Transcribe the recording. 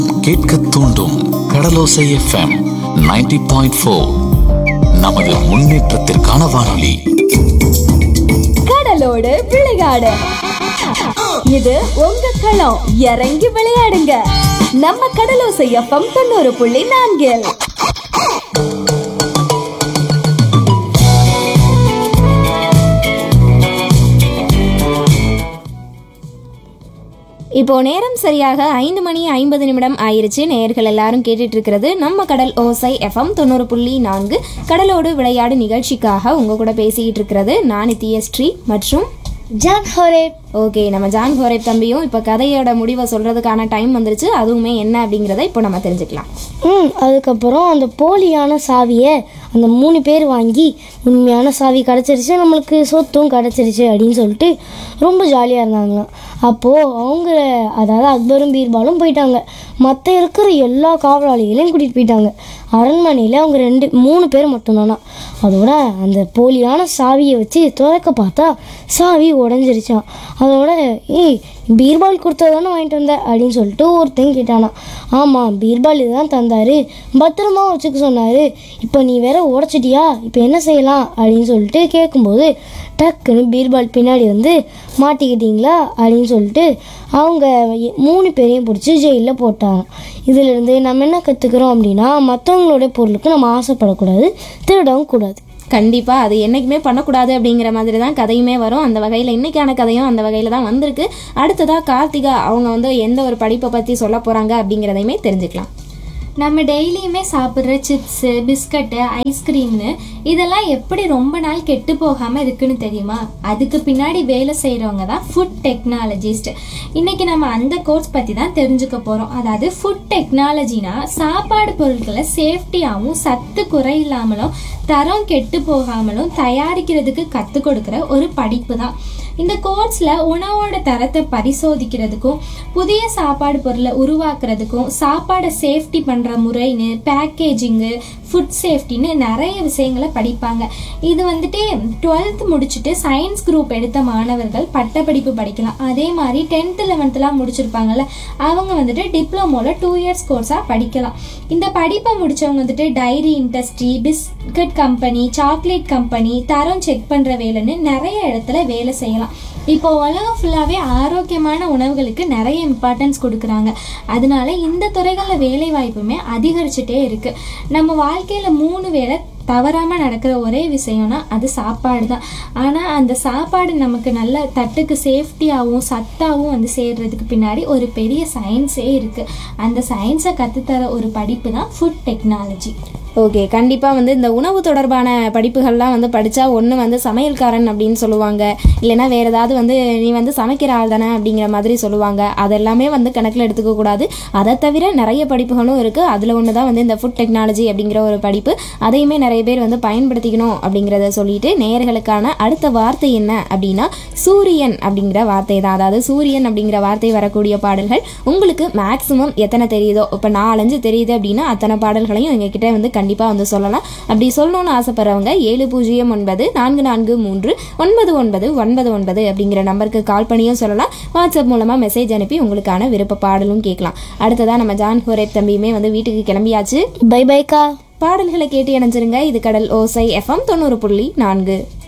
கேட்க தூண்டும் கடலோசை FM 90.4 point four நமது முன்னேற்றத்திற்கான வானொலி கடலோடு விளையாடு இது உங்க களம் இறங்கி விளையாடுங்க நம்ம கடலோசை எஃப்எம் தொண்ணூறு புள்ளி நான்கில் இப்போ நேரம் சரியாக ஐந்து மணி ஐம்பது நிமிடம் ஆயிருச்சு நேயர்கள் எல்லாரும் கேட்டுட்டு இருக்கிறது நம்ம கடல் ஓசை எஃப்எம் தொண்ணூறு புள்ளி நான்கு கடலோடு விளையாடு நிகழ்ச்சிக்காக உங்க கூட பேசிக்கிட்டு இருக்கிறது நான் நித்யஸ்ரீ மற்றும் ஜான் ஹோரே ஓகே நம்ம ஜான் ஹோரேப் தம்பியும் இப்போ கதையோட முடிவை சொல்றதுக்கான டைம் வந்துருச்சு அதுவுமே என்ன அப்படிங்கிறத இப்போ நம்ம தெரிஞ்சுக்கலாம் ம் அதுக்கப்புறம் அந்த போலியான சாவியை அந்த மூணு பேர் வாங்கி உண்மையான சாவி கிடச்சிருச்சு நம்மளுக்கு சொத்தும் கிடச்சிருச்சு அப்படின்னு சொல்லிட்டு ரொம்ப ஜாலியாக இருந்தாங்களாம் அப்போது அவங்க அதாவது அக்பரும் பீர்பாலும் போயிட்டாங்க மற்ற இருக்கிற எல்லா காவலாளிகளையும் கூட்டிகிட்டு போயிட்டாங்க அரண்மனையில் அவங்க ரெண்டு மூணு பேர் மட்டும்தானா அதோட அந்த போலியான சாவியை வச்சு துறக்க பார்த்தா சாவி உடஞ்சிருச்சான் அதோட ஏய் பீர்பால் கொடுத்தது தானே வாங்கிட்டு வந்த அப்படின்னு சொல்லிட்டு ஒருத்தன் கேட்டானா ஆமாம் பீர்பால் இதுதான் தந்தாரு பத்திரமா வச்சுக்க சொன்னார் இப்போ நீ வேற உடச்சிட்டியா இப்போ என்ன செய்யலாம் அப்படின்னு சொல்லிட்டு கேட்கும்போது டக்குன்னு பீர்பால் பின்னாடி வந்து மாட்டிக்கிட்டீங்களா அப்படின்னு சொல்லிட்டு அவங்க எ- மூணு பேரையும் பிடிச்சி ஜெயிலில் போட்டாங்க இதிலிருந்து நம்ம என்ன கற்றுக்குறோம் அப்படின்னா மற்றவங்களோட பொருளுக்கு நம்ம ஆசைப்படக்கூடாது திருடவும் கூடாது கண்டிப்பா அது என்னைக்குமே பண்ணக்கூடாது அப்படிங்கிற மாதிரி தான் கதையுமே வரும் அந்த வகையில் இன்னைக்கான கதையும் அந்த வகையில் தான் வந்திருக்கு அடுத்ததா கார்த்திகா அவங்க வந்து எந்த ஒரு படிப்பை பற்றி சொல்ல போறாங்க அப்படிங்கிறதையுமே தெரிஞ்சுக்கலாம் நம்ம டெய்லியுமே சாப்பிட்ற சிப்ஸு பிஸ்கட்டு ஐஸ்கிரீம்னு இதெல்லாம் எப்படி ரொம்ப நாள் கெட்டு போகாமல் இருக்குன்னு தெரியுமா அதுக்கு பின்னாடி வேலை செய்கிறவங்க தான் ஃபுட் டெக்னாலஜிஸ்ட் இன்னைக்கு நம்ம அந்த கோர்ஸ் பற்றி தான் தெரிஞ்சுக்க போகிறோம் அதாவது ஃபுட் டெக்னாலஜினா சாப்பாடு பொருட்களை சேஃப்டியாகவும் சத்து குறை இல்லாமலும் தரம் கெட்டு போகாமலும் தயாரிக்கிறதுக்கு கற்றுக் கொடுக்குற ஒரு படிப்பு தான் இந்த கோர்ஸில் உணவோட தரத்தை பரிசோதிக்கிறதுக்கும் புதிய சாப்பாடு பொருளை உருவாக்குறதுக்கும் சாப்பாடை சேஃப்டி பண்ணுற முறைன்னு பேக்கேஜிங்கு ஃபுட் சேஃப்டின்னு நிறைய விஷயங்களை படிப்பாங்க இது வந்துட்டு டுவெல்த் முடிச்சுட்டு சயின்ஸ் குரூப் எடுத்த மாணவர்கள் பட்டப்படிப்பு படிக்கலாம் அதே மாதிரி டென்த்து லெவன்த்துலாம் முடிச்சிருப்பாங்கல்ல அவங்க வந்துட்டு டிப்ளமோவில் டூ இயர்ஸ் கோர்ஸாக படிக்கலாம் இந்த படிப்பை முடிச்சவங்க வந்துட்டு dairy industry biscuit company chocolate company தரம் செக் பண்ணுற வேலைன்னு நிறைய இடத்துல வேலை செய்யலாம் இப்போ உலகம் ஃபுல்லாகவே ஆரோக்கியமான உணவுகளுக்கு நிறைய இம்பார்ட்டன்ஸ் கொடுக்குறாங்க அதனால இந்த துறைகளில் வேலை வாய்ப்புமே அதிகரிச்சுட்டே இருக்கு நம்ம வாழ்க்கையில் மூணு வேளை தவறாமல் நடக்கிற ஒரே விஷயம்னா அது சாப்பாடு தான் ஆனால் அந்த சாப்பாடு நமக்கு நல்ல தட்டுக்கு சேஃப்டியாகவும் சத்தாகவும் வந்து சேர்றதுக்கு பின்னாடி ஒரு பெரிய சயின்ஸே இருக்குது அந்த சயின்ஸை கற்றுத்தர ஒரு படிப்பு தான் ஃபுட் டெக்னாலஜி ஓகே கண்டிப்பாக வந்து இந்த உணவு தொடர்பான படிப்புகள்லாம் வந்து படித்தா ஒன்று வந்து சமையல்காரன் அப்படின்னு சொல்லுவாங்க இல்லைன்னா வேறு ஏதாவது வந்து நீ வந்து சமைக்கிற ஆள் தானே அப்படிங்கிற மாதிரி சொல்லுவாங்க அதெல்லாமே வந்து கணக்கில் எடுத்துக்க கூடாது அதை தவிர நிறைய படிப்புகளும் இருக்குது அதில் ஒன்று தான் வந்து இந்த ஃபுட் டெக்னாலஜி அப்படிங்கிற ஒரு படிப்பு அதையுமே நிறைய பேர் வந்து பயன்படுத்திக்கணும் அப்படிங்கிறத சொல்லிட்டு நேயர்களுக்கான அடுத்த வார்த்தை என்ன அப்படின்னா சூரியன் அப்படிங்கிற வார்த்தை தான் அதாவது சூரியன் அப்படிங்கிற வார்த்தை வரக்கூடிய பாடல்கள் உங்களுக்கு மேக்ஸிமம் எத்தனை தெரியுதோ இப்போ நாலஞ்சு தெரியுது அப்படின்னா அத்தனை பாடல்களையும் எங்ககிட்ட வந்து கண்டிப்பாக வந்து சொல்லலாம் அப்படி சொல்லணும்னு ஆசைப்படுறவங்க ஏழு பூஜ்ஜியம் ஒன்பது நான்கு நான்கு மூன்று ஒன்பது ஒன்பது ஒன்பது ஒன்பது அப்படிங்கிற நம்பருக்கு கால் பண்ணியும் சொல்லலாம் வாட்ஸ்அப் மூலமாக மெசேஜ் அனுப்பி உங்களுக்கான விருப்ப பாடலும் கேட்கலாம் அடுத்ததாக நம்ம ஜான் ஹோரேப் தம்பியுமே வந்து வீட்டுக்கு கிளம்பியாச்சு பை பைக்கா பாடல்களை கேட்டு இணைஞ்சிருங்க இது கடல் ஓசை எஃப்எம் தொண்ணூறு புள்ளி நான்கு